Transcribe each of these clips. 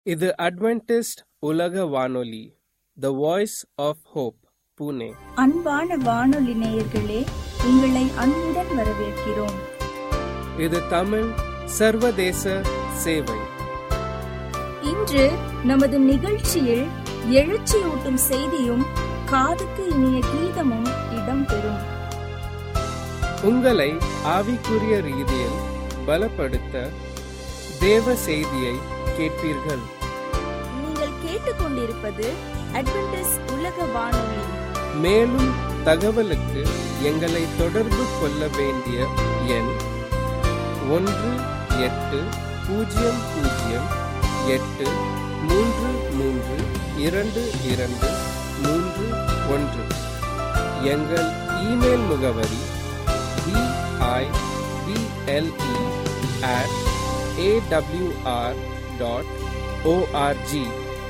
இது அட்வென்டிஸ்ட் உலக வானொலி the voice of hope Pune அன்பான வானொலி நேயர்களே உங்களை அன்புடன் வரவேற்கிறோம் இது தமிழ் சர்வதேச சேவை இன்று நமது நிகழ்ச்சியில் எழுச்சியூட்டும் செய்தியும் காதுக்கு இனிய கீதமும் இடம்பெறும் உங்களை ஆவிக்குரிய ரீதியில் பலப்படுத்த தேவ செய்தியை கேட்பீர்கள் நீங்கள் கேட்டுக்கொண்டிருப்பது அட்வென்டிஸ் உலக வானொலி மேலும் தகவலுக்கு எங்களை தொடர்பு கொள்ள வேண்டிய எண் ஒன்று எட்டு பூஜ்ஜியம் பூஜ்ஜியம் எட்டு மூன்று மூன்று இரண்டு இரண்டு மூன்று ஒன்று எங்கள் இமெயில் முகவரி BIBLE at AWR dot ORG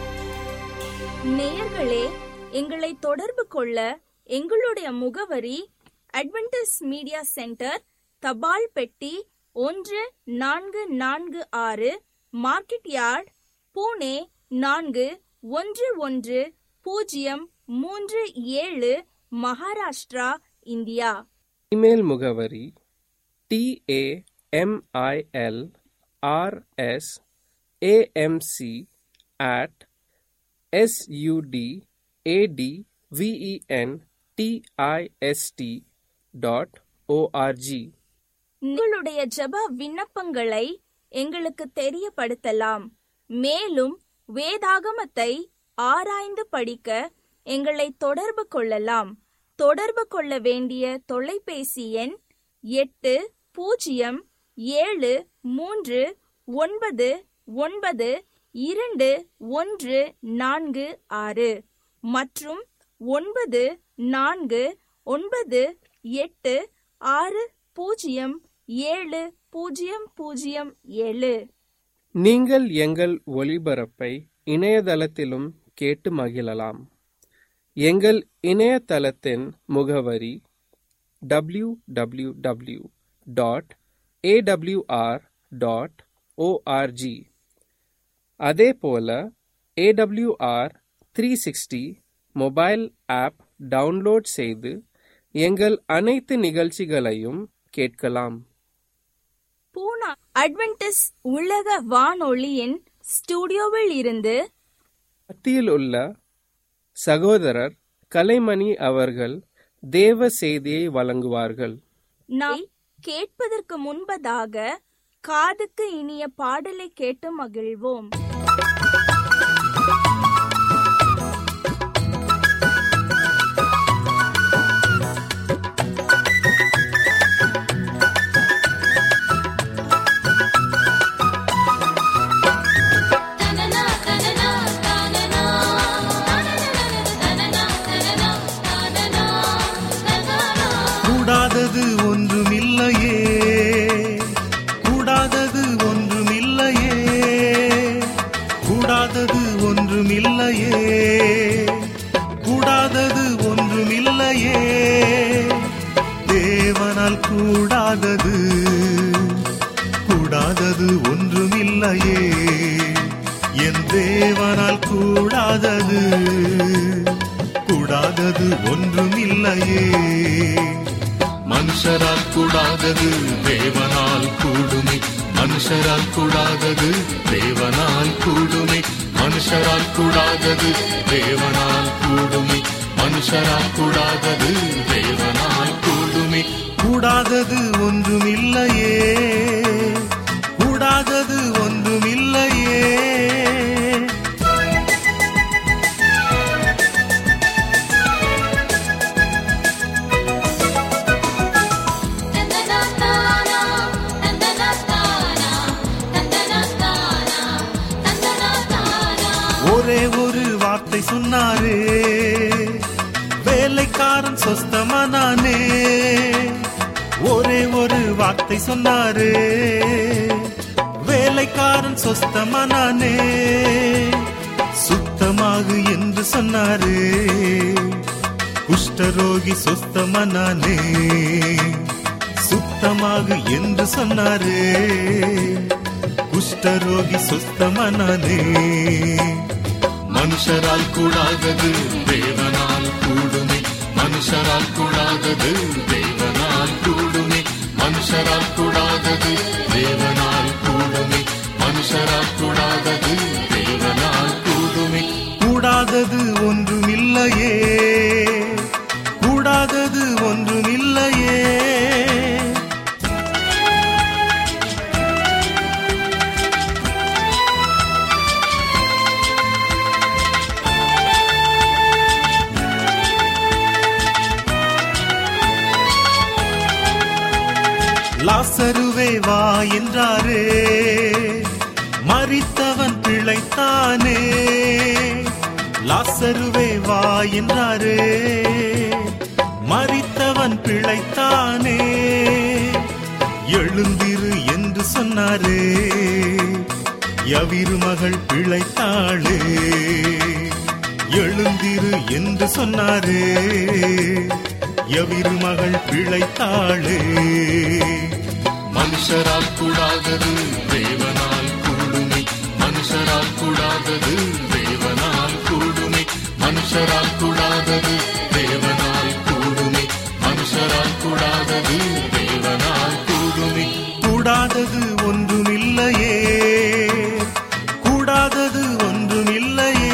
நேயர்களே எங்களை தொடர்பு கொள்ள எங்களுடைய முகவரி அட்வென்டிஸ் மீடியா சென்டர் தபால் பெட்டி ஒன்று நான்கு நான்கு ஆறு மார்க்கெட் யார்ட் பூனே நான்கு ஒன்று ஒன்று பூஜ்ஜியம் மூன்று ஏழு மகாராஷ்டிரா இந்தியா இமெயில் முகவரி TAMIL RS AMC at SUD AT VEN TIST dot ORG உங்களுடைய ஜெப விண்ணப்பங்களை எங்களுக்கு தெரியப்படுத்தலாம் மேலும் வேதாகமத்தை ஆராய்ந்து படிக்க எங்களை தொடர்பு கொள்ளலாம் தொடர்பு கொள்ள வேண்டிய தொலைபேசி எண் எட்டு பூஜ்ஜியம் ஏழு மூன்று ஒன்பது ஒன்பது இரண்டு ஒன்று நான்கு ஆறு மற்றும் ஒன்பது நான்கு ஒன்பது எட்டு ஆறு பூஜ்ஜியம் ஏழு பூஜ்ஜியம் பூஜ்ஜியம் ஏழு நீங்கள் எங்கள் ஒளிபரப்பை இணையதளத்திலும் கேட்டு மகிழலாம் எங்கள் இணையதளத்தின் முகவரி W W W dot AWR dot ORG அதே போல AWR three sixty mobile app download செய்து எங்கள் அனைத்து நிகழ்ச்சிகளையும் கேட்கலாம் பூனா அட்வென்டிஸ் உலக வானொலியின் ஸ்டுடியோவில் இருந்து மத்தியில் உள்ள சகோதரர் கலைமணி அவர்கள் தேவ செய்தியை வழங்குவார்கள் நாம் கேட்பதற்கு முன்பதாக காதுக்கு இனிய பாடலை கேட்டு மகிழ்வோம் கூடாதது ஒன்றுமில்லையே கூடாதது ஒன்றுமில்லையே கூடாதது ஒன்றுமில்லையே கூடாதது ஒன்றுமில்லையே தேவனால் கூடாதது கூடாதது ஒன்றுமில்லையே என் தேவனால் கூடாதது கூடாதது ஒன்றுமில்லையே மனுஷரால் கூடாதது தேவனால் கூடுமே மனுஷரால் கூடாதது தேவனால் கூடுமே மனுஷரால் கூடாதது தேவனால் கூடுமே மனுஷரால் கூடாதது தேவனால் கூடுமே கூடாதது ஒன்றுமில்லையே கூடாதது ஒன்றுமில்லையே ஒரே ஒரு வார்த்தை சொன்னாரே வேலைக்காரன் சொஸ்தமானானே ஒரே ஒரு வார்த்தை சொன்னாரே வேலைக்காரன் சொஸ்தமானானே சுத்தமாகு என்று சொன்னாரே குஷ்டரோகி சொஸ்தமானானே சுத்தமாகு என்று சொன்னாரே குஷ்டரோகி சுஸ்தமனானே மனுஷரால் கூடாதது தேவனால் கூடுமே மனுஷரால் கூடாதது தேவனால் கூடுமே மனுஷரால் கூடாதது தேவனால் கூடுமே மனுஷரால் கூடாதது தேவனால் கூடுமே கூடாதது ஒன்றுமில்லையே கூடாதது ஒன்றுமில்லையே லாசருவே வா என்றாரே மறித்தவன் பிழைத்தானே லாசருவே வா என்றாரே மறித்தவன் பிழைத்தானே எழுந்திரு என்று சொன்னாரே யவிரு மகள் பிழைத்தாளே எழுந்திரு என்று சொன்னாரே எவிரு மகள் பிழைத்தாளே மனுஷரால் கூடாதது தேவனால் கூடுமே மனுஷரால் கூடாதது தேவனால் கூடுமே மனுஷரால் கூடாதது தேவனால் கூடுமே மனுஷரால் கூடாதது தேவனால் கூடுமே கூடாதது ஒன்றுமில்லையே கூடாதது ஒன்றுமில்லையே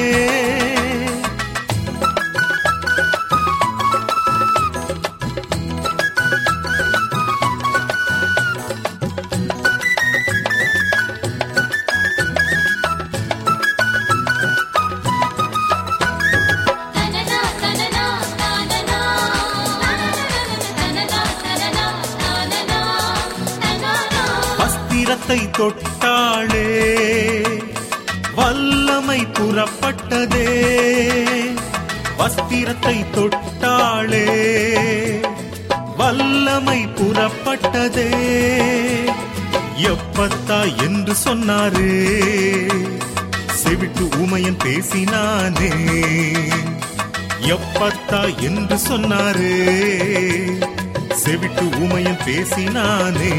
தனனா தனனா தனனா தனனா தனனா தனனா தனனா அஸ்திரத்தை தொட்டாளே வல்லமை புறப்பட்டதே வஸ்திரத்தை தொட்டாளே வல்லமை புறப்பட்டதே எப்பத்தா என்று சொன்னாரே செவிட்டு ஊமையன் பேசினானே எப்பத்தா என்று சொன்னாரே செவிட்டு ஊமையன் பேசினானே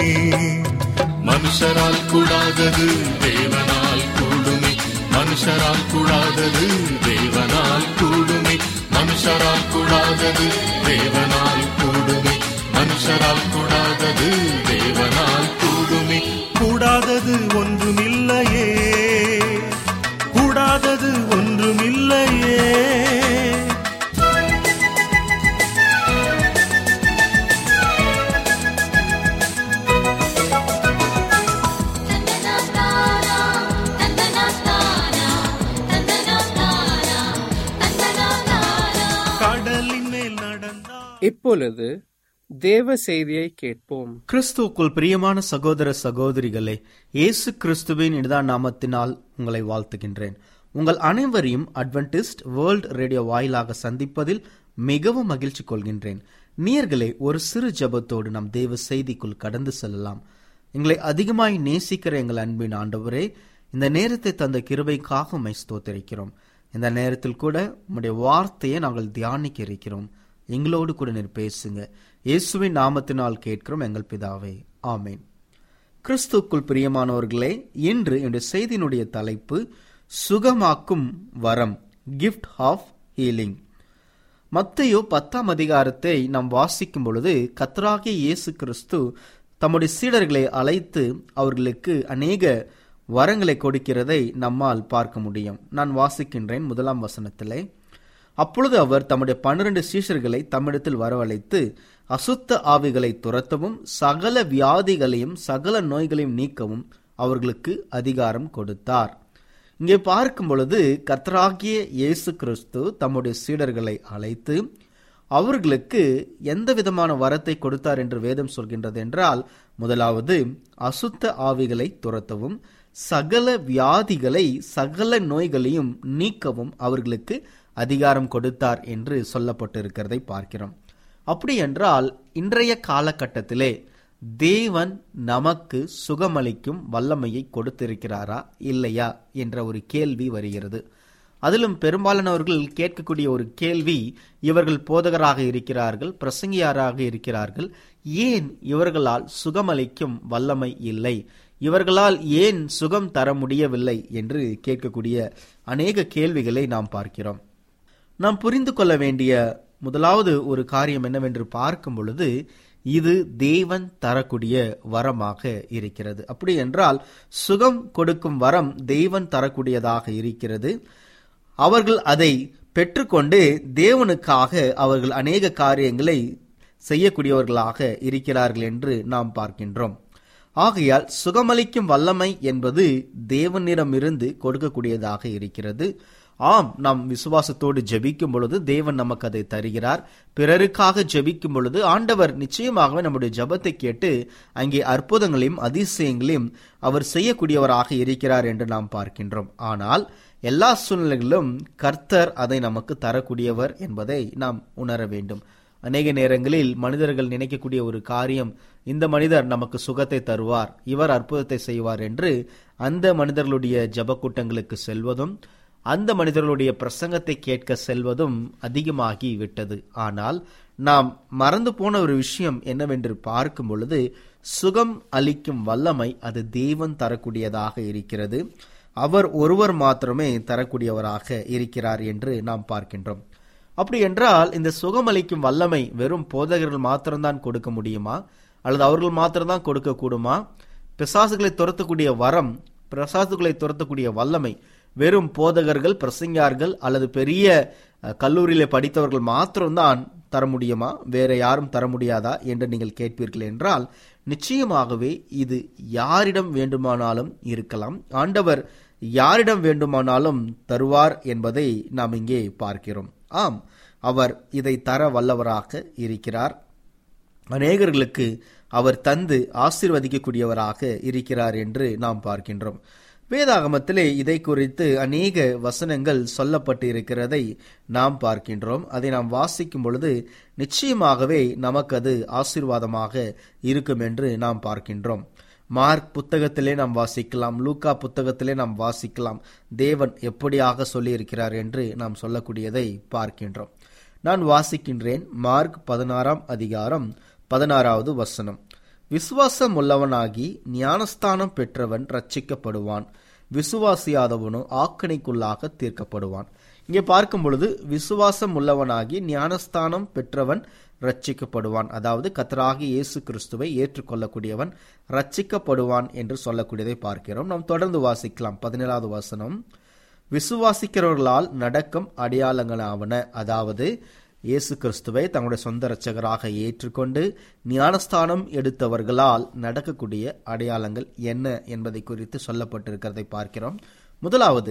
மனுஷரால் கூடாதது தேவனால் கூடுமே மனுஷரால் கூடாதது தேவனால் கூடுமே மனுஷரால் கூடாதது தேவனால் கூடுமே மனுஷரால் கூடாதது தேவனால் கூடுமே கூடாதது ஒன்றுமில்லையே கூடாதது ஒன்றுமில்லையே தந்தனா தானா தந்தனா தானா தந்தனா தானா தந்தனா தானா கடலின் மேல் நடந்தார் இப்பொழுது தேவ செய்தியை கேட்போம் கிறிஸ்துவுக்குள் பிரியமான சகோதர சகோதரிகளே இயேசு கிறிஸ்துவின் இனிதா நாமத்தினால் உங்களை வாழ்த்துகின்றேன் உங்கள் அனைவரையும் அட்வென்டிஸ்ட் வேர்ல்ட் ரேடியோ வாயிலாக சந்திப்பதில் மிகவும் மகிழ்ச்சி கொள்கின்றேன் நீர்களே ஒரு சிறு ஜெபத்தோடு நம் தேவ செய்திக்குள் கடந்து செல்லலாம் எங்களை அதிகமாய் நேசிக்கிற எங்கள் அன்பின் ஆண்டவரே இந்த நேரத்தை தந்த கிருபைக்காக உம்மை ஸ்தோத்திரிக்கிறோம் இந்த நேரத்தில் கூட உம்முடைய வார்த்தையை நாங்கள் தியானிக்க இருக்கிறோம் எங்களோடு கூட நீர் பேசுங்க இயேசுவின் நாமத்தினால் கேட்கிறோம் எங்கள் பிதாவே ஆமேன் கிறிஸ்துக்குள் பிரியமானவர்களே இன்று என்னுடைய செய்தியினுடைய தலைப்பு சுகமாக்கும் வரம் கிஃப்ட் ஆஃப் ஹீலிங் மத்தையோ பத்தாம் அதிகாரத்தை நாம் வாசிக்கும் பொழுது கத்தராகிய இயேசு கிறிஸ்து தம்முடைய சீடர்களை அழைத்து அவர்களுக்கு அநேக வரங்களை கொடுக்கிறதை நம்மால் பார்க்க முடியும் நான் வாசிக்கின்றேன் முதலாம் வசனத்திலே அப்பொழுது அவர் தம்முடைய பன்னிரண்டு சீஷர்களை தம்மிடத்தில் வரவழைத்து அசுத்த ஆவிகளை துரத்தவும் சகல வியாதிகளையும் சகல நோய்களையும் நீக்கவும் அவர்களுக்கு அதிகாரம் கொடுத்தார் இங்கே பார்க்கும் பொழுது கர்த்தராகிய இயேசு கிறிஸ்து தம்முடைய சீடர்களை அழைத்து அவர்களுக்கு எந்த விதமான வரத்தை கொடுத்தார் என்று வேதம் சொல்கின்றது என்றால் முதலாவது அசுத்த ஆவிகளை துரத்தவும் சகல வியாதிகளை சகல நோய்களையும் நீக்கவும் அவர்களுக்கு அதிகாரம் கொடுத்தார் என்று சொல்லப்பட்டிருக்கிறதை பார்க்கிறோம் அப்படி என்றால் இன்றைய காலகட்டத்திலே தேவன் நமக்கு சுகமளிக்கும் வல்லமையை கொடுத்திருக்கிறாரா இல்லையா என்ற ஒரு கேள்வி வருகிறது அதிலும் பெரும்பாலானவர்கள் கேட்கக்கூடிய ஒரு கேள்வி இவர்கள் போதகராக இருக்கிறார்கள் பிரசங்கியாராக இருக்கிறார்கள் ஏன் இவர்களால் சுகமளிக்கும் வல்லமை இல்லை இவர்களால் ஏன் சுகம் தர முடியவில்லை என்று கேட்கக்கூடிய அநேக கேள்விகளை நாம் பார்க்கிறோம் நாம் புரிந்து கொள்ள வேண்டிய முதலாவது ஒரு காரியம் என்னவென்று பார்க்கும் பொழுது இது தேவன் தரக்கூடிய வரமாக இருக்கிறது அப்படி என்றால் சுகம் கொடுக்கும் வரம் தேவன் தரக்கூடியதாக இருக்கிறது அவர்கள் அதை பெற்றுக்கொண்டு தேவனுக்காக அவர்கள் அநேக காரியங்களை செய்யக்கூடியவர்களாக இருக்கிறார்கள் என்று நாம் பார்க்கின்றோம் ஆகையால் சுகமளிக்கும் வல்லமை என்பது தேவனிடமிருந்து கொடுக்கக்கூடியதாக இருக்கிறது ஆம் நாம் விசுவாசத்தோடு ஜெபிக்கும் பொழுது தேவன் நமக்கு அதை தருகிறார் பிறருக்காக ஜெபிக்கும் பொழுது ஆண்டவர் நிச்சயமாகவே நம்முடைய ஜெபத்தை கேட்டு அங்கே அற்புதங்களையும் அதிசயங்களையும் அவர் செய்யக்கூடியவராக இருக்கிறார் என்று நாம் பார்க்கின்றோம் ஆனால் எல்லா சூழ்நிலைகளிலும் கர்த்தர் அதை நமக்கு தரக்கூடியவர் என்பதை நாம் உணர வேண்டும் அநேக நேரங்களில் மனிதர்கள் நினைக்கக்கூடிய ஒரு காரியம் இந்த மனிதர் நமக்கு சுகத்தை தருவார் இவர் அற்புதத்தை செய்வார் என்று அந்த மனிதர்களுடைய ஜப கூட்டங்களுக்கு செல்வதும் அந்த மனிதர்களுடைய பிரசங்கத்தை கேட்க செல்வதும் அதிகமாகி விட்டது ஆனால் நாம் மறந்து போன ஒரு விஷயம் என்னவென்று பார்க்கும் பொழுது சுகம் அளிக்கும் வல்லமை அது தேவன் தரக்கூடியதாக இருக்கிறது அவர் ஒருவர் மாத்திரமே தரக்கூடியவராக இருக்கிறார் என்று நாம் பார்க்கின்றோம் அப்படி என்றால் இந்த சுகமளிக்கும் வல்லமை வெறும் போதகர்கள் மாத்திரம்தான் கொடுக்க முடியுமா அல்லது அவர்கள் மாத்திரம்தான் கொடுக்க கூடுமா பிசாசுகளை துரத்தக்கூடிய வரம் பிசாசுகளை துரத்தக்கூடிய வல்லமை வெறும் போதகர்கள் பிரசங்கியார்கள் அல்லது பெரிய அஹ், கல்லூரியில படித்தவர்கள் மாத்திரம்தான் தர முடியுமா வேற யாரும் தர முடியாதா என்று நீங்கள் கேட்பீர்கள் என்றால் நிச்சயமாகவே இது யாரிடம் வேண்டுமானாலும் இருக்கலாம் ஆண்டவர் யாரிடம் வேண்டுமானாலும் தருவார் என்பதை நாம் இங்கே பார்க்கிறோம் ஆம் அவர் இதை தர வல்லவராக இருக்கிறார் அநேகர்களுக்கு அவர் தந்து ஆசீர்வதிக்கக்கூடியவராக இருக்கிறார் என்று நாம் பார்க்கின்றோம் வேதாகமத்திலே இதை குறித்து அநேக வசனங்கள் சொல்லப்பட்டு இருக்கிறதை நாம் பார்க்கின்றோம் அதை நாம் வாசிக்கும் பொழுது நிச்சயமாகவே நமக்கு அது ஆசீர்வாதமாக இருக்கும் என்று நாம் பார்க்கின்றோம் மார்க் புத்தகத்திலே நாம் வாசிக்கலாம் லூக்கா புத்தகத்திலே நாம் வாசிக்கலாம் தேவன் எப்படியாக சொல்லியிருக்கிறார் என்று நாம் சொல்லக்கூடியதை பார்க்கின்றோம் நான் வாசிக்கின்றேன் மார்க் பதினாறாம் அதிகாரம் பதினாறாவது வசனம் விசுவாசம் உள்ளவனாகி ஞானஸ்தானம் பெற்றவன் ரட்சிக்கப்படுவான் விசுவாசியாதவனோ ஆக்கணைக்குள்ளாக தீர்க்கப்படுவான் இங்கே பார்க்கும் பொழுது விசுவாசம் உள்ளவனாகி ஞானஸ்தானம் பெற்றவன் ரட்சிக்கப்படுவான் அதாவது கத்தராகி இயேசு கிறிஸ்துவை ஏற்றுக்கொள்ளக்கூடியவன் ரட்சிக்கப்படுவான் என்று சொல்லக்கூடியதை பார்க்கிறோம் நாம் தொடர்ந்து வாசிக்கலாம் பதினேழாவது வசனம் விசுவாசிக்கிறவர்களால் நடக்கும் அடையாளங்களாவன அதாவது இயேசு கிறிஸ்துவை தங்களுடைய சொந்த இரட்சகராக ஏற்றுக்கொண்டு ஞானஸ்தானம் எடுத்தவர்களால் நடக்கக்கூடிய அடையாளங்கள் என்ன என்பதை குறித்து சொல்லப்பட்டிருக்கிறதை பார்க்கிறோம் முதலாவது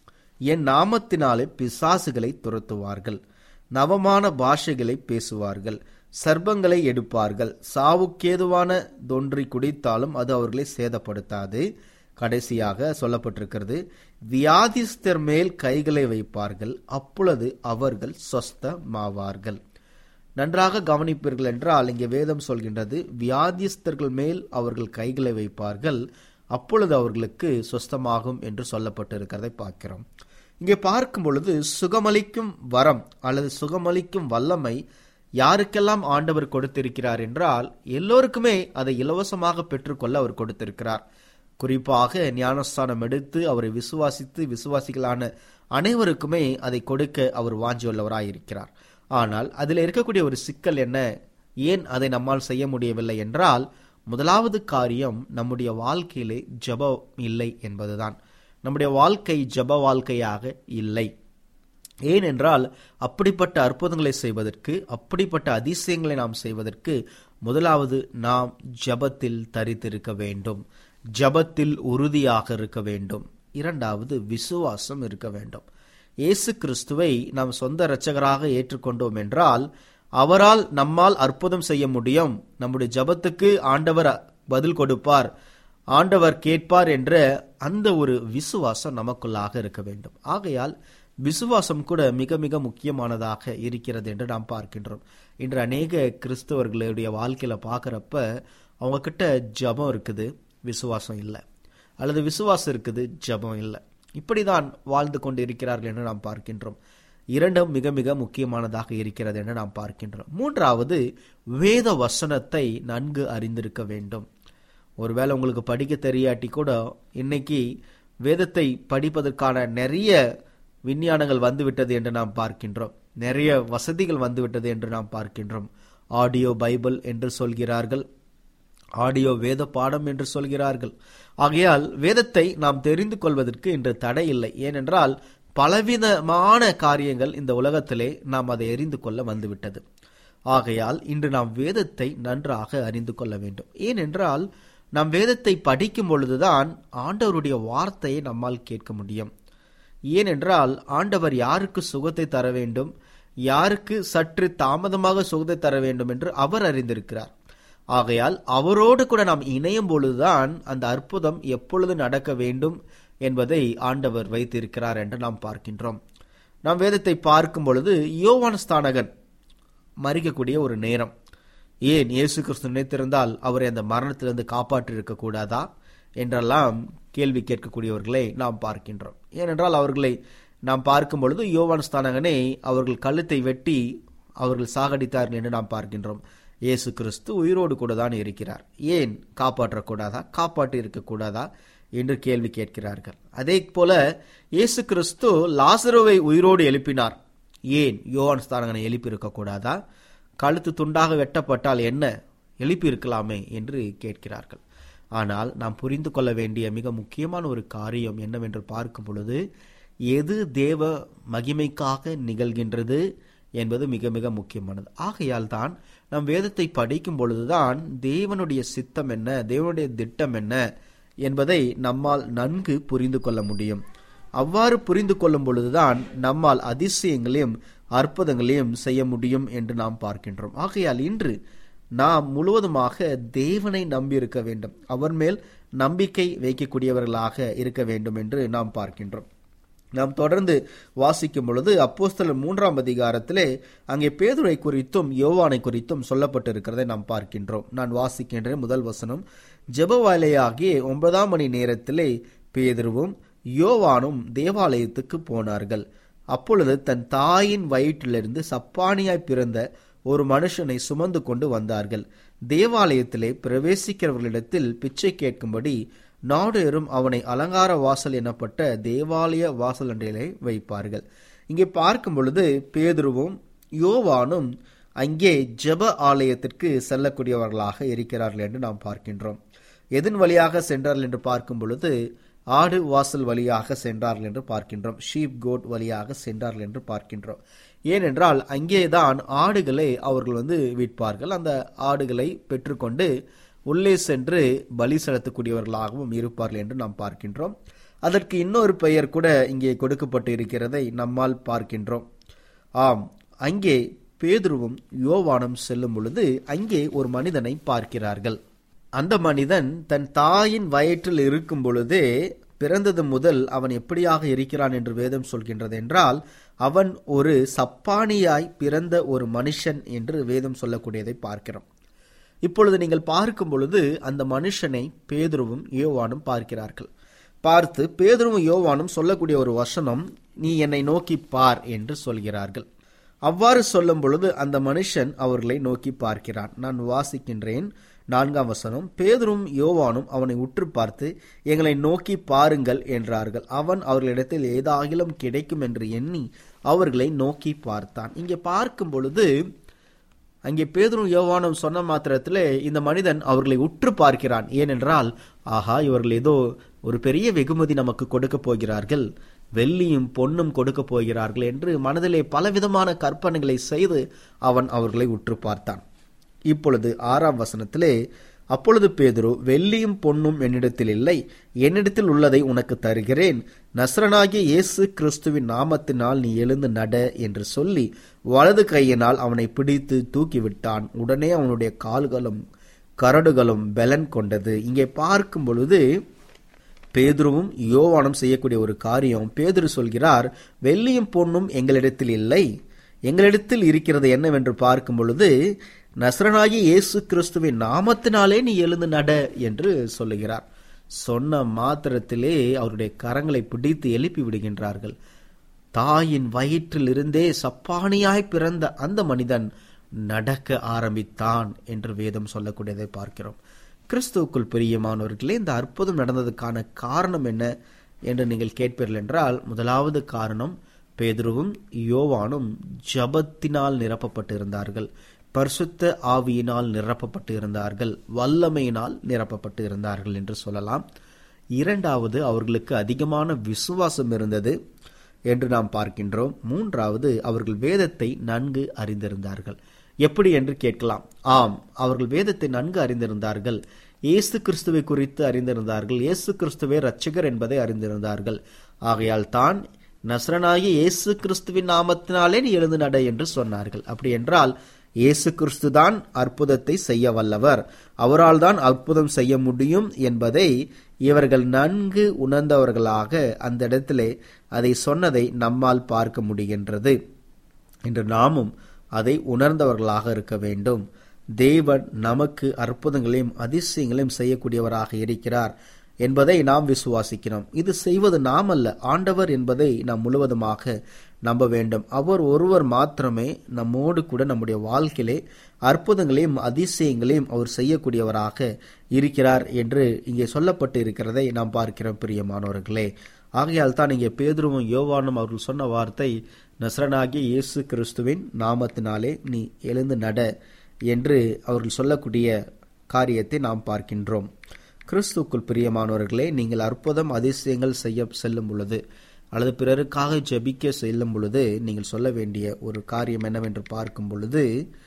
என் நாமத்தினாலே பிசாசுகளை துரத்துவார்கள் நவமான பாஷைகளை பேசுவார்கள் சர்ப்பங்களை எடுப்பார்கள் சாவுக்கேதுவான தொன்றி குடித்தாலும் அது அவர்களை சேதப்படுத்தாது கடைசியாக சொல்லப்பட்டிருக்கிறது வியாதிஸ்தர் மேல் கைகளை வைப்பார்கள் அப்பொழுது அவர்கள் சொஸ்தமாவார்கள் நன்றாக கவனிப்பீர்கள் என்றால் இங்கே வேதம் சொல்கின்றது வியாதிஸ்தர்கள் மேல் அவர்கள் கைகளை வைப்பார்கள் அப்பொழுது அவர்களுக்கு சொஸ்தமாகும் என்று சொல்லப்பட்டிருக்கிறதை பார்க்கிறோம் இங்கே பார்க்கும் பொழுது சுகமளிக்கும் வரம் அல்லது சுகமளிக்கும் வல்லமை யாருக்கெல்லாம் ஆண்டவர் கொடுத்திருக்கிறார் என்றால் எல்லோருக்குமே அதை இலவசமாக பெற்றுக்கொள்ள அவர் கொடுத்திருக்கிறார் குறிப்பாக ஞானஸ்தானம் எடுத்து அவரை விசுவாசித்து விசுவாசிகளான அனைவருக்குமே அதை கொடுக்க அவர் வாஞ்சியுள்ளவராய் இருக்கிறார் ஆனால் அதில் இருக்கக்கூடிய ஒரு சிக்கல் என்ன ஏன் அதை நம்மால் செய்ய முடியவில்லை என்றால் முதலாவது காரியம் நம்முடைய வாழ்க்கையிலே ஜெபம் இல்லை என்பதுதான் நம்முடைய வாழ்க்கை ஜெப வாழ்க்கையாக இல்லை ஏனென்றால் அப்படிப்பட்ட அற்புதங்களை செய்வதற்கு அப்படிப்பட்ட அதிசயங்களை நாம் செய்வதற்கு முதலாவது நாம் ஜபத்தில் தரித்திருக்க வேண்டும் ஜபத்தில் உறுதியாக இருக்க வேண்டும் இரண்டாவது விசுவாசம் இருக்க வேண்டும் இயேசு கிறிஸ்துவை நாம் சொந்த இரட்சகராக ஏற்றுக்கொண்டோம் என்றால் அவரால் நம்மால் அற்புதம் செய்ய முடியும் நம்முடைய ஜபத்துக்கு ஆண்டவர் பதில் கொடுப்பார் ஆண்டவர் கேட்பார் என்ற அந்த ஒரு விசுவாசம் நமக்குள்ளாக இருக்க வேண்டும் ஆகையால் விசுவாசம் கூட மிக மிக முக்கியமானதாக இருக்கிறது என்று நாம் பார்க்கின்றோம் இன்று அநேக கிறிஸ்தவர்களுடைய வாழ்க்கையில பார்க்கறப்ப அவங்க கிட்ட ஜபம் இருக்குது விசுவாசம் இல்லை அல்லது விசுவாசம் இருக்குது ஜபம் இல்லை இப்படிதான் வாழ்ந்து கொண்டு இருக்கிறார்கள் என்று நாம் பார்க்கின்றோம் இரண்டும் மிக மிக முக்கியமானதாக இருக்கிறது என்று நாம் பார்க்கின்றோம் மூன்றாவது வேத வசனத்தை நன்கு அறிந்திருக்க வேண்டும் ஒருவேளை உங்களுக்கு படிக்க தெரியாட்டி கூட இன்னைக்கு வேதத்தை படிப்பதற்கான நிறைய விஞ்ஞானங்கள் வந்துவிட்டது என்று நாம் பார்க்கின்றோம் நிறைய வசதிகள் வந்துவிட்டது என்று நாம் பார்க்கின்றோம் ஆடியோ பைபிள் என்று சொல்கிறார்கள் ஆடியோ வேத பாடம் என்று சொல்கிறார்கள் ஆகையால் வேதத்தை நாம் தெரிந்து கொள்வதற்கு இன்று தடை இல்லை ஏனென்றால் பலவிதமான காரியங்கள் இந்த உலகத்திலே நாம் அதை அறிந்து கொள்ள வந்துவிட்டது ஆகையால் இன்று நாம் வேதத்தை நன்றாக அறிந்து கொள்ள வேண்டும் ஏனென்றால் நாம் வேதத்தை படிக்கும் பொழுதுதான் ஆண்டவருடைய வார்த்தையை நம்மால் கேட்க முடியும் ஏனென்றால் ஆண்டவர் யாருக்கு சுகத்தை தர வேண்டும் யாருக்கு சற்று தாமதமாக சுகத்தை தர வேண்டும் என்று அவர் அறிந்திருக்கிறார் ஆகையால் அவரோடு கூட நாம் இணையும் பொழுதுதான் அந்த அற்புதம் எப்பொழுது நடக்க வேண்டும் என்பதை ஆண்டவர் வைத்திருக்கிறார் என்று நாம் பார்க்கின்றோம் நாம் வேதத்தை பார்க்கும் பொழுது யோவான் ஸ்தானகன் மறிக்கக்கூடிய ஒரு நேரம் ஏன் இயேசு கிறிஸ்து நினைத்திருந்தால் அவரை அந்த மரணத்திலிருந்து காப்பாற்றி இருக்க கூடாதா என்றெல்லாம் கேள்வி கேட்கக்கூடியவர்களை நாம் பார்க்கின்றோம் ஏனென்றால் அவர்களை நாம் பார்க்கும் பொழுது யோவான் ஸ்தானகனை அவர்கள் கழுத்தை வெட்டி அவர்கள் சாகடித்தார்கள் என்று நாம் பார்க்கின்றோம் இயேசு கிறிஸ்து உயிரோடு கூட தான் இருக்கிறார் ஏன் காப்பாற்றக்கூடாதா காப்பாற்றி இருக்கக்கூடாதா என்று கேள்வி கேட்கிறார்கள் அதே போல இயேசு கிறிஸ்து லாசருவை உயிரோடு எழுப்பினார் ஏன் யோவான் ஸ்தானகனை எழுப்பி இருக்கக்கூடாதா கழுத்து துண்டாக வெட்டப்பட்டால் என்ன எழுப்பி இருக்கலாமே என்று கேட்கிறார்கள் ஆனால் நாம் புரிந்து கொள்ள வேண்டிய மிக முக்கியமான ஒரு காரியம் என்னவென்று பார்க்கும் பொழுது எது தேவ மகிமைக்காக நிகழ்கின்றது என்பது மிக மிக முக்கியமானது ஆகையால் தான் நம் வேதத்தை படிக்கும் பொழுதுதான் தேவனுடைய சித்தம் என்ன தேவனுடைய திட்டம் என்ன என்பதை நம்மால் நன்கு புரிந்து கொள்ள முடியும் அவ்வாறு புரிந்து கொள்ளும் பொழுதுதான் நம்மால் அதிசயங்களையும் அற்புதங்களையும் செய்ய முடியும் என்று நாம் பார்க்கின்றோம் ஆகையால் இன்று நாம் முழுவதுமாக தேவனை நம்பி இருக்க வேண்டும் அவர் மேல் நம்பிக்கை வைக்கக்கூடியவர்களாக இருக்க வேண்டும் என்று நாம் பார்க்கின்றோம் நாம் தொடர்ந்து வாசிக்கும் பொழுது அப்போஸ்தலர் மூன்றாம் அதிகாரத்திலே அங்கே பேதுரை குறித்தும் யோவானை குறித்தும் சொல்லப்பட்டிருக்கிறதை நாம் பார்க்கின்றோம் நான் வாசிக்கின்றேன் முதல் வசனம் ஜெபவாலையாகிய ஒன்பதாம் மணி நேரத்திலே பேதுருவும் யோவானும் தேவாலயத்துக்கு போனார்கள் அப்பொழுது தன் தாயின் வயிற்றிலிருந்து சப்பானியாய் பிறந்த ஒரு மனுஷனை சுமந்து கொண்டு வந்தார்கள் தேவாலயத்திலே பிரவேசிக்கிறவர்களிடத்தில் பிச்சை கேட்கும்படி நாடேறும் அவனை அலங்கார வாசல் எனப்பட்ட தேவாலய வாசல் அன்றிலே வைப்பார்கள் இங்கே பார்க்கும் பொழுது பேதுருவும் யோவானும் அங்கே ஜெப ஆலயத்திற்கு செல்லக்கூடியவர்களாக இருக்கிறார்கள் என்று நாம் பார்க்கின்றோம் எதன் வழியாக சென்றார்கள் என்று பார்க்கும் பொழுது ஆடு வாசல் வழியாக சென்றார்கள் என்று பார்க்கின்றோம் ஷீப் கோட் வழியாக சென்றார்கள் என்று பார்க்கின்றோம் ஏனென்றால் அங்கேதான் ஆடுகளை அவர்கள் வந்து விற்பார்கள் அந்த ஆடுகளை பெற்றுக்கொண்டு உள்ளே சென்று பலி செலுத்தக்கூடியவர்களாகவும் இருப்பார்கள் என்று நாம் பார்க்கின்றோம் அதற்கு இன்னொரு பெயர் கூட இங்கே கொடுக்கப்பட்டு இருக்கிறதை நம்மால் பார்க்கின்றோம் ஆம் அங்கே பேதுருவும் யோவானும் செல்லும் பொழுது அங்கே ஒரு மனிதனை பார்க்கிறார்கள் அந்த மனிதன் தன் தாயின் வயிற்றில் இருக்கும் பொழுதே பிறந்தது முதல் அவன் எப்படியாக இருக்கிறான் என்று வேதம் சொல்கின்றது என்றால் அவன் ஒரு சப்பானியாய் பிறந்த ஒரு மனுஷன் என்று வேதம் சொல்லக்கூடியதை பார்க்கிறோம் இப்பொழுது நீங்கள் பார்க்கும் பொழுது அந்த மனுஷனை பேதுருவும் யோவானும் பார்க்கிறார்கள் பார்த்து பேதுருவும் யோவானும் சொல்லக்கூடிய ஒரு வசனம் நீ என்னை நோக்கி பார் என்று சொல்கிறார்கள் அவ்வாறு சொல்லும் பொழுது அந்த மனுஷன் அவர்களை நோக்கி பார்க்கிறான் நான் வாசிக்கின்றேன் நான்காம் வசனம் பேதுரும் யோவானும் அவனை உற்று பார்த்து எங்களை நோக்கி பாருங்கள் என்றார்கள் அவன் அவர்களிடத்தில் ஏதாகிலும் கிடைக்கும் என்று எண்ணி அவர்களை நோக்கி பார்த்தான் இங்கே பார்க்கும் பொழுது அங்கே பேதுரும் யோவானும் சொன்ன மாத்திரத்திலே இந்த மனிதன் அவர்களை உற்று பார்க்கிறான் ஏனென்றால் ஆஹா இவர்கள் ஏதோ ஒரு பெரிய வெகுமதி நமக்கு கொடுக்க போகிறார்கள் வெள்ளியும் பொன்னும் கொடுக்க போகிறார்கள் என்று மனதிலே பலவிதமான கற்பனைகளை செய்து அவன் அவர்களை உற்று பார்த்தான் இப்பொழுது ஆறாம் வசனத்திலே அப்பொழுது பேதுரு வெள்ளியும் பொன்னும் என்னிடத்தில் இல்லை என்னிடத்தில் உள்ளதை உனக்கு தருகிறேன் நஸ்ரனாகிய இயேசு கிறிஸ்துவின் நாமத்தினால் நீ எழுந்து நட என்று சொல்லி வலது கையினால் அவனை பிடித்து தூக்கிவிட்டான் உடனே அவனுடைய கால்களும் கரடுகளும் பெலன் கொண்டது இங்கே பார்க்கும் பொழுது பேதுருவும் யோவானும் செய்யக்கூடிய ஒரு காரியம் பேதுரு சொல்கிறார் வெள்ளியும் பொன்னும் எங்களிடத்தில் இல்லை எங்களிடத்தில் இருக்கிறது என்னவென்று பார்க்கும் பொழுது நசரனாகி இயேசு கிறிஸ்துவின் நாமத்தினாலே நீ எழுந்து நட என்று சொல்லுகிறார் சொன்ன மாத்திரத்திலே அவருடைய கரங்களை பிடித்து எழுப்பி விடுகின்றார்கள் தாயின் வயிற்றில் இருந்தே சப்பானியாய் பிறந்த அந்த மனிதன் நடக்க ஆரம்பித்தான் என்று வேதம் சொல்லக்கூடியதை பார்க்கிறோம் கிறிஸ்துவுக்குள் பிரியமானவர்களே இந்த அற்புதம் நடந்ததுக்கான காரணம் என்ன என்று நீங்கள் கேட்பீர்கள் என்றால் முதலாவது காரணம் பேதுருவும் யோவானும் ஜபத்தினால் நிரப்பப்பட்டு இருந்தார்கள் பரிசுத்த ஆவியினால் நிரப்பப்பட்டு இருந்தார்கள் வல்லமையினால் நிரப்பப்பட்டு இருந்தார்கள் என்று சொல்லலாம் இரண்டாவது அவர்களுக்கு அதிகமான விசுவாசம் இருந்தது என்று நாம் பார்க்கின்றோம் மூன்றாவது அவர்கள் வேதத்தை நன்கு அறிந்திருந்தார்கள் எப்படி என்று கேட்கலாம் ஆம் அவர்கள் வேதத்தை நன்கு அறிந்திருந்தார்கள் இயேசு கிறிஸ்துவை குறித்து அறிந்திருந்தார்கள் இயேசு கிறிஸ்துவே ரட்சகர் என்பதை அறிந்திருந்தார்கள் ஆகையால் தான் நசரனாகி இயேசு கிறிஸ்துவின் நாமத்தினாலே நீ எழுந்து நட என்று சொன்னார்கள் அப்படி என்றால் இயேசு கிறிஸ்து தான் அற்புதத்தை செய்ய வல்லவர் அவரால் தான் அற்புதம் செய்ய முடியும் என்பதை இவர்கள் நன்கு உணர்ந்தவர்களாக அந்த இடத்திலே அதை சொன்னதை நம்மால் பார்க்க முடிகின்றது இன்று நாமும் அதை உணர்ந்தவர்களாக இருக்க வேண்டும் தேவன் நமக்கு அற்புதங்களையும் அதிசயங்களையும் செய்யக்கூடியவராக இருக்கிறார் என்பதை நாம் விசுவாசிக்கிறோம் இது செய்வது நாம் அல்ல ஆண்டவர் என்பதை நாம் முழுவதுமாக நம்ப வேண்டும் அவர் ஒருவர் மாத்திரமே நம்மோடு கூட நம்முடைய வாழ்க்கையிலே அற்புதங்களையும் அதிசயங்களையும் அவர் செய்யக்கூடியவராக இருக்கிறார் என்று இங்கே சொல்லப்பட்டு இருக்கிறதை நாம் பார்க்கிறோம் பிரியமானவர்களே ஆகையால் தான் இங்கே பேதுருவும் யோவானும் அவர்கள் சொன்ன வார்த்தை நசரனாகிய இயேசு கிறிஸ்துவின் நாமத்தினாலே நீ எழுந்து நட என்று அவர்கள் சொல்லக்கூடிய காரியத்தை நாம் பார்க்கின்றோம் கிறிஸ்துக்குள் பிரியமானவர்களே நீங்கள் அற்புதம் அதிசயங்கள் செய்ய செல்லும் பொழுது அல்லது பிறருக்காக ஜெபிக்க செல்லும் பொழுது நீங்கள் சொல்ல வேண்டிய ஒரு காரியம் என்னவென்று பார்க்கும் பொழுது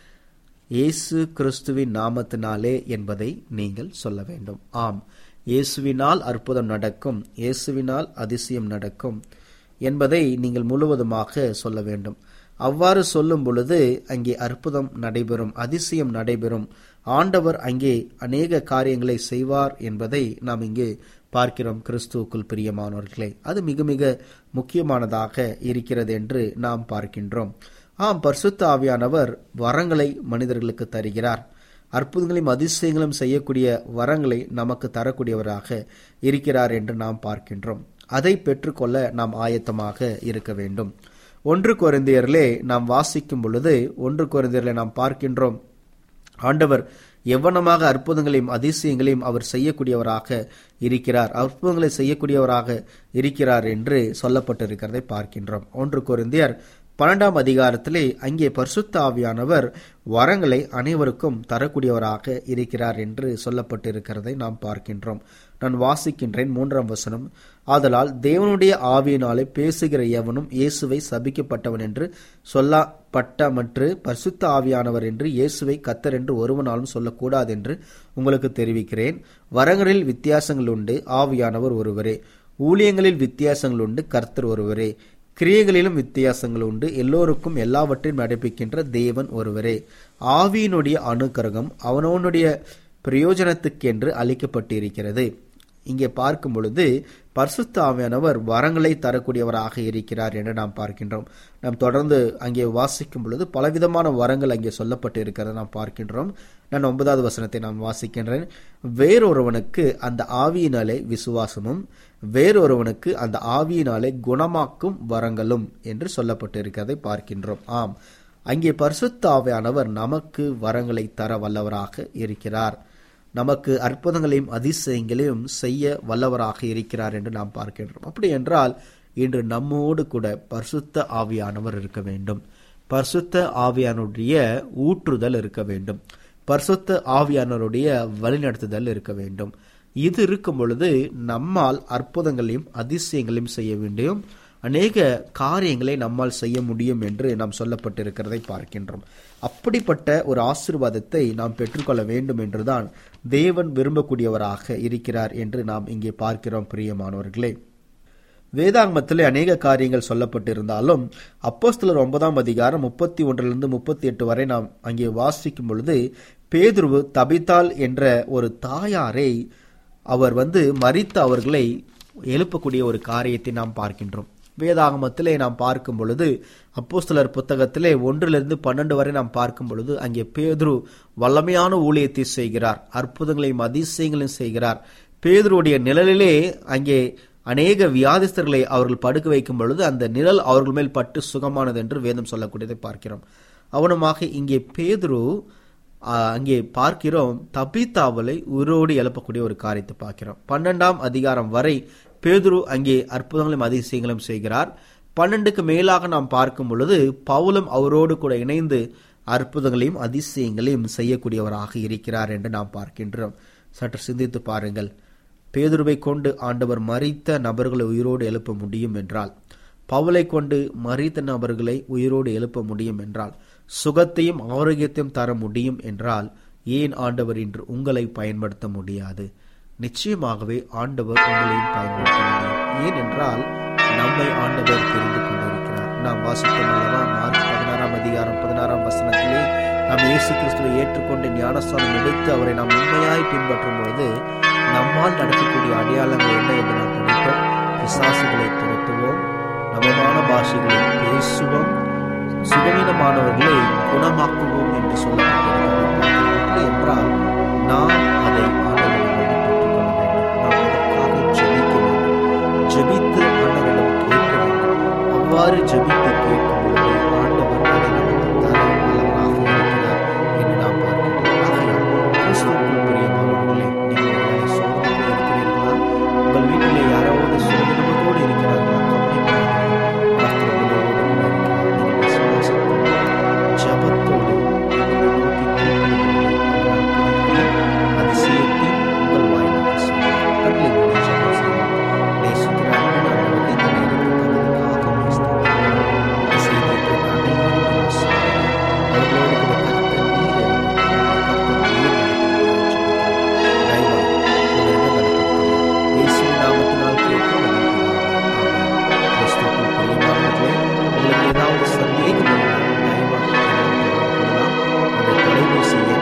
இயேசு கிறிஸ்துவின் நாமத்தினாலே என்பதை நீங்கள் சொல்ல வேண்டும் ஆம் இயேசுவினால் அற்புதம் நடக்கும் இயேசுவினால் அதிசயம் நடக்கும் என்பதை நீங்கள் முழுவதுமாக சொல்ல வேண்டும் அவ்வாறு சொல்லும் பொழுது அங்கே அற்புதம் நடைபெறும் அதிசயம் நடைபெறும் ஆண்டவர் அங்கே அநேக காரியங்களை செய்வார் என்பதை நாம் இங்கே பார்க்கிறோம் கிறிஸ்துவுக்குள் பிரியமானவர்களே அது மிக மிக முக்கியமானதாக இருக்கிறது என்று நாம் பார்க்கின்றோம் ஆம் பரிசுத்த ஆவியானவர் வரங்களை மனிதர்களுக்கு தருகிறார் அற்புதங்களையும் அதிசயங்களும் செய்யக்கூடிய வரங்களை நமக்கு தரக்கூடியவராக இருக்கிறார் என்று நாம் பார்க்கின்றோம் அதை பெற்றுக்கொள்ள நாம் ஆயத்தமாக இருக்க வேண்டும் ஒன்று குறைந்தியரிலே நாம் வாசிக்கும் பொழுது ஒன்று குறைந்தியரிலே நாம் பார்க்கின்றோம் ஆண்டவர் எவ்வனமாக அற்புதங்களையும் அதிசயங்களையும் அவர் செய்யக்கூடியவராக இருக்கிறார் அற்புதங்களை செய்யக்கூடியவராக இருக்கிறார் என்று சொல்லப்பட்டிருக்கிறதை பார்க்கின்றோம் ஒன்று குருந்தியர் பன்னெண்டாம் அதிகாரத்திலே அங்கே பரிசுத்த ஆவியானவர் வரங்களை அனைவருக்கும் தரக்கூடியவராக இருக்கிறார் என்று சொல்லப்பட்டிருக்கிறதை நாம் பார்க்கின்றோம் நான் வாசிக்கின்றேன் மூன்றாம் வசனம் ஆதலால் தேவனுடைய ஆவியினாலே பேசுகிற எவனும் இயேசுவை சபிக்கப்பட்டவன் என்று சொல்லப்பட்டமற்று பரிசுத்த ஆவியானவர் என்று இயேசுவை கத்தர் என்று ஒருவனாலும் சொல்லக்கூடாது என்று உங்களுக்கு தெரிவிக்கிறேன் வரங்களில் வித்தியாசங்கள் உண்டு ஆவியானவர் ஒருவரே ஊழியங்களில் வித்தியாசங்கள் உண்டு கர்த்தர் ஒருவரே கிரியைகளிலும் வித்தியாசங்கள் உண்டு எல்லோருக்கும் எல்லாவற்றையும் நடப்பிக்கின்ற தேவன் ஒருவரே ஆவியினுடைய அனுக்கிரகம் அவனவனுடைய பிரயோஜனத்துக்கென்று அளிக்கப்பட்டிருக்கிறது இங்கே பார்க்கும் பொழுது பரிசுத்த ஆவியானவர் வரங்களை தரக்கூடியவராக இருக்கிறார் என்று நாம் பார்க்கின்றோம் நாம் தொடர்ந்து அங்கே வாசிக்கும் பொழுது பலவிதமான வரங்கள் அங்கே சொல்லப்பட்டு இருக்கிறத நாம் பார்க்கின்றோம் நான் ஒன்பதாவது வசனத்தை நான் வாசிக்கின்றேன் வேறொருவனுக்கு அந்த ஆவியினாலே விசுவாசமும் வேறொருவனுக்கு அந்த ஆவியினாலே குணமாக்கும் வரங்களும் என்று சொல்லப்பட்டு இருக்கிறதை பார்க்கின்றோம் ஆம் அங்கே பரிசுத்த ஆவியானவர் நமக்கு வரங்களை தர வல்லவராக இருக்கிறார் நமக்கு அற்புதங்களையும் அதிசயங்களையும் செய்ய வல்லவராக இருக்கிறார் என்று நாம் பார்க்கின்றோம் அப்படி என்றால் இன்று நம்மோடு கூட பரிசுத்த ஆவியானவர் இருக்க வேண்டும் பரிசுத்த ஆவியானுடைய ஊற்றுதல் இருக்க வேண்டும் பரிசுத்த ஆவியானவருடைய வழிநடத்துதல் இருக்க வேண்டும் இது இருக்கும் பொழுது நம்மால் அற்புதங்களையும் அதிசயங்களையும் செய்ய வேண்டும் அநேக காரியங்களை நம்மால் செய்ய முடியும் என்று நாம் சொல்லப்பட்டிருக்கிறதை பார்க்கின்றோம் அப்படிப்பட்ட ஒரு ஆசிர்வாதத்தை நாம் பெற்றுக்கொள்ள வேண்டும் என்றுதான் தேவன் விரும்பக்கூடியவராக இருக்கிறார் என்று நாம் இங்கே பார்க்கிறோம் பிரியமானவர்களே வேதாங்கமத்திலே அநேக காரியங்கள் சொல்லப்பட்டிருந்தாலும் அப்போஸ்தலர் ஒன்பதாம் அதிகாரம் முப்பத்தி ஒன்றிலிருந்து முப்பத்தி எட்டு வரை நாம் அங்கே வாசிக்கும் பொழுது பேதுருவு தபித்தால் என்ற ஒரு தாயாரை அவர் வந்து மறித்த அவர்களை எழுப்பக்கூடிய ஒரு காரியத்தை நாம் பார்க்கின்றோம் வேதாகமத்திலே நாம் பார்க்கும் பொழுது அப்போஸ்தலர் புத்தகத்திலே ஒன்றிலிருந்து பன்னெண்டு வரை நாம் பார்க்கும் பொழுது அங்கே பேதுரு வல்லமையான ஊழியத்தை செய்கிறார் அற்புதங்களையும் அதிசயங்களையும் செய்கிறார் பேதுருடைய நிழலிலே அங்கே அநேக வியாதிஸ்தர்களை அவர்கள் படுக்க வைக்கும் பொழுது அந்த நிழல் அவர்கள் மேல் பட்டு சுகமானது என்று வேதம் சொல்லக்கூடியதை பார்க்கிறோம் அவனுமாக இங்கே பேதுரு ஆஹ், அங்கே பார்க்கிறோம் தபித்தாவலை உயிரோடு எழுப்பக்கூடிய ஒரு காரியத்தை பார்க்கிறோம் பன்னெண்டாம் அதிகாரம் வரை பேதுரு அங்கே அற்புதங்களும் அதிசயங்களும் செய்கிறார் பன்னெண்டுக்கு மேலாக நாம் பார்க்கும் பொழுது பவுலும் அவரோடு கூட இணைந்து அற்புதங்களையும் அதிசயங்களையும் செய்யக்கூடியவராக இருக்கிறார் என்று நாம் பார்க்கின்றோம் சற்று சிந்தித்து பாருங்கள் பேதுருவை கொண்டு ஆண்டவர் மறித்த நபர்களை உயிரோடு எழுப்ப முடியும் என்றால் பவுலை கொண்டு மறித்த நபர்களை உயிரோடு எழுப்ப முடியும் என்றால் சுகத்தையும் ஆரோக்கியத்தையும் தர முடியும் என்றால் ஏன் ஆண்டவர் இன்று உங்களை பயன்படுத்த முடியாது நிச்சயமாகவே ஆண்டவர் உங்களையும் பயன்படுத்த முடியும் ஏனென்றால் நம்மை ஆண்டவர் தெரிந்து கொண்டிருக்கிறார் நாம் வாசித்தோம் அல்லவா மார்க் பதினாறாம் அதிகாரம் பதினாறாம் வசனத்திலே நாம் இயேசு கிறிஸ்துவை ஏற்றுக்கொண்டு ஞானஸ்தானம் எடுத்து அவரை நாம் உண்மையாய் பின்பற்றும் பொழுது நம்மால் நடக்கக்கூடிய அடையாளங்கள் என்ன என்று நாம் படித்தோம் பிசாசுகளை துரத்துவோம் நவமான பாஷைகளை பேசுவோம் சுகவீனமானவர்களை குணமாக்குவோம் என்று சொல்லப்பட்டிருக்கிறது அப்படி என்றால் நாம் அதை ஆண்டவரிடம் பெற்றுக்கொள்ள வேண்டும் நாம் அதற்காக ஜெபிக்க வேண்டும் ஜெபித்து ஆண்டவரிடம் கேட்க வேண்டும் அவ்வாறு ஜெபித்து கேட்கும் பொழுது ஆண்டவர் அதை நமக்கு தர வல்லவராக இருக்கிறார் என்று நாம் பார்க்கிறோம் ஆகையால் கிறிஸ்துவுக்குள் பிரியமானவர்களே நீங்கள் ஒருவேளை சோதனையில் இருக்கிறீர்களா உங்கள் வீட்டிலே யாராவது சோதனத்தோடு இருக்கிறார்களா கவலைப்படாதீர்கள் கர்த்தர் உங்களோடு கூட இருக்கிறார் நீங்கள் விசுவாசத்தோடு ஜெபத்தோடு அவரை நோக்கி கூப்பிடுங்கள் அவர் அதிசயத்தை உங்கள் வாயிலாக செய்வார் கண்களை மூடி ஜெபம் செய்வோம் நேசிக்கிற அன்பின் ஆண்டவரே, இந்த நேரத்தில் தங்களுக்காக ஸ்தோத்திரம். இந்த செய்தியை கேட்ட அனைவரையும் ஆசீர்வதியும். அவர்களோடு கூட கர்த்தர் நீர் இருந்து, கர்த்தர் நீர் நடத்துவதாக ஜெபிக்கிறேன். தயவாய் உங்களை நடத்துங்கள். இயேசுவின் நாமத்தினால் கேட்க ஆமென். கிறிஸ்துவுக்குள் பிரியமானவர்களே, உங்களுக்கு ஏதாவது சந்தேகம் இருந்தால் தயவாக என்னை தொடர்பு கொள்ளலாம். உங்கள் தொலைபேசி எண்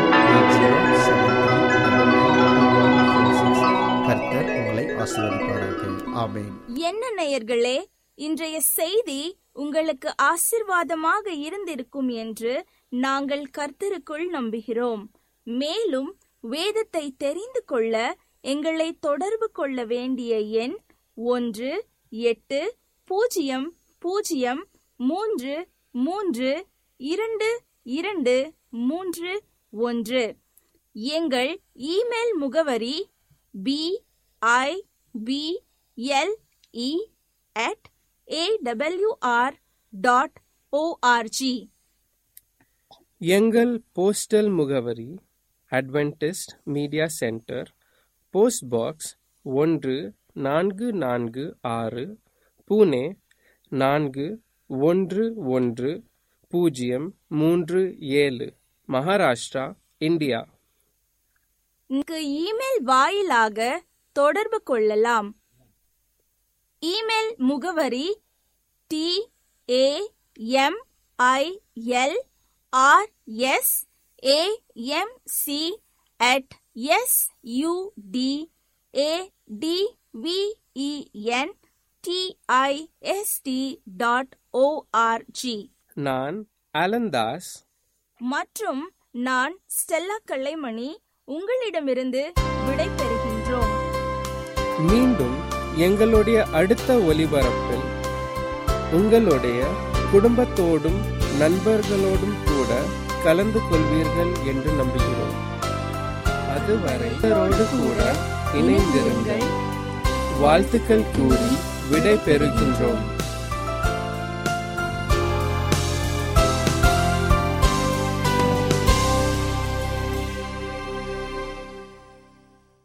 8073 கர்த்தர் உங்களை ஆசீர்வதிப்பாராக ஆமென் என்ன நேயர்களே இன்றைய செய்தி உங்களுக்கு ஆசிர்வாதமாக இருந்திருக்கும் என்று நாங்கள் கர்த்தருக்குள் நம்புகிறோம் மேலும் வேதத்தை தெரிந்து கொள்ள எங்களை தொடர்பு கொள்ள வேண்டிய எண் ஒன்று எட்டு பூஜ்ஜியம் பூஜ்ஜியம் மூன்று மூன்று இரண்டு இரண்டு மூன்று ஒன்று எங்கள் இமெயில் முகவரி B I B L E at AWR dot ORG எங்கள் போஸ்டல் முகவரி Adventist media centre post box ஒன்று நான்கு நான்கு ஆறு புனே நான்கு ஒன்று ஒன்று பூஜ்ஜியம் மூன்று ஏழு மகாராஷ்டிரா இந்தியா இங்கு இமெயில் வாயிலாக தொடர்பு கொள்ளலாம் இமெயில் முகவரி T A M I L R S A M C at S U D A T V E N T I S T dot ORG நான் அலந்தாஸ் மற்றும் நான் ஸ்டெல்லா கல்லைமணி உங்களிடமிருந்து விடை பெறுகின்றோம் மீண்டும் எங்களுடைய அடுத்த ஒலிபரப்பில் உங்களுடைய குடும்பத்தோடும் நண்பர்களோடும் கூட கலந்து கொள்வீர்கள் என்று நம்புகிறோம் அதுவரை இவரோடு கூட இணைந்திருங்கள் வாழ்த்துக்கள் கூறி விடை பெறுகின்றோம்